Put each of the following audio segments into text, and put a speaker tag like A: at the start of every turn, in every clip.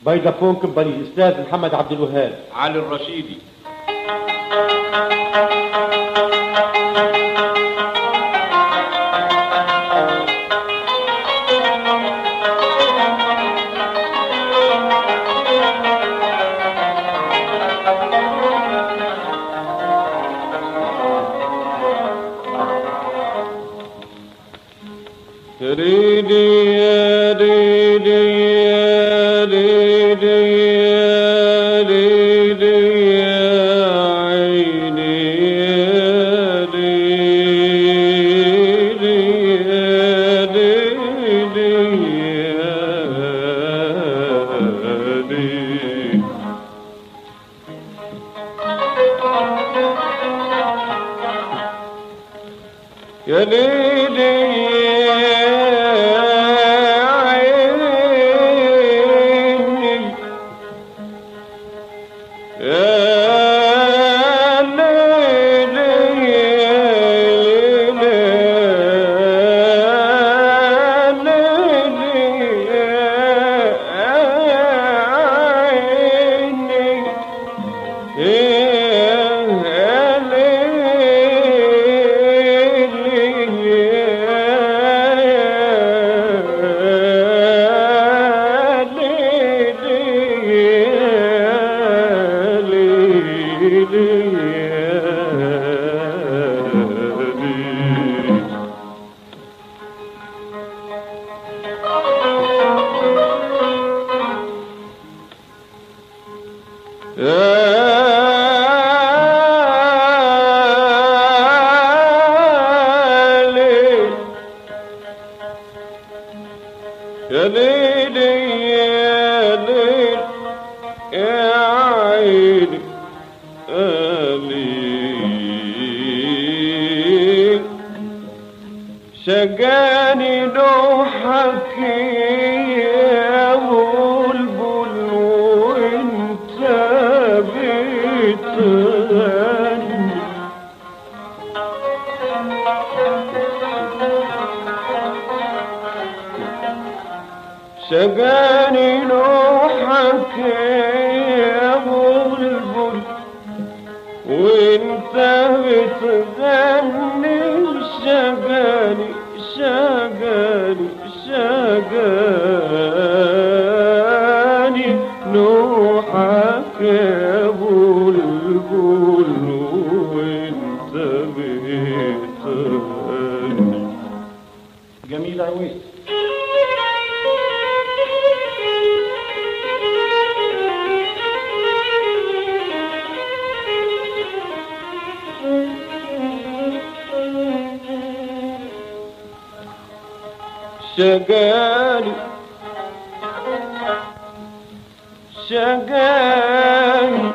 A: فودافون كمباني الاستاذ محمد عبد الوهاب
B: علي الرشيدي
C: ريدي يا ريدي يا ريدي يا ريدي يا عيني يا ريدي يا ريدي يا ريدي يا ليلي يا عيني يا ليلي يا ليلي يا عيني يا ليلي يا ليل يا عيني يا ليل شجاني نوحك يا بلبل وانت بتغني شجاني نوحك يا بلبل وانت بتغني شجاني شجاني شجاني نوحك يا بلبل وانت بتغني
A: جميل عويس
C: شجاني شجاني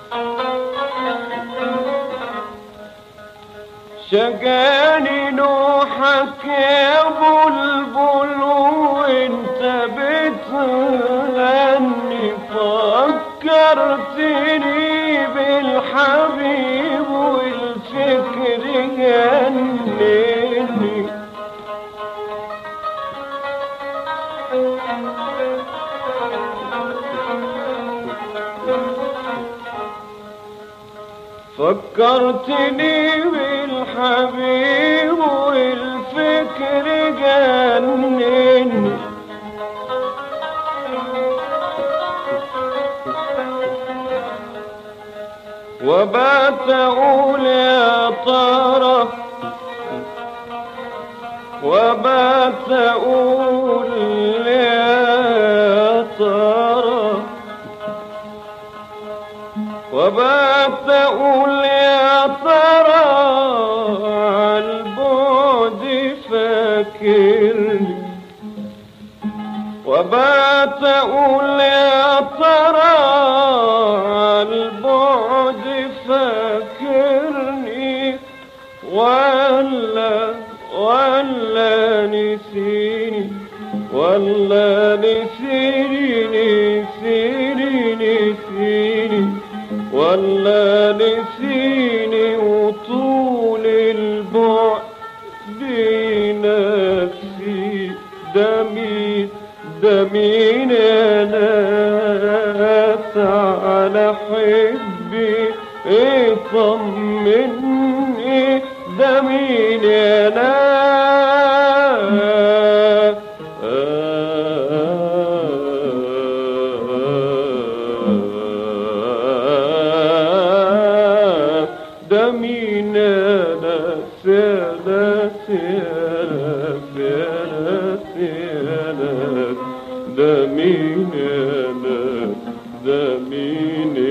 C: شجاني نوحك يا بلبل وانت بتغني فكرتني بالحبيب والفكر جنني فكرتني بالحبيب والفكر جنني وبات أقول يا ترى وبات أقول يا ترى وبات أقول يا ترى عالبعد فاكرني وبات أقول يا ترى عالبعد فاكرني ولا ولا نسيني ولا نسيني نسيني نسيني ولا نسيني وطول البعد نفسي دمي دمي انا على حبي اطمني ده مين انا ده مين انا سنة سنة سنة سنة ده مين انا ده مين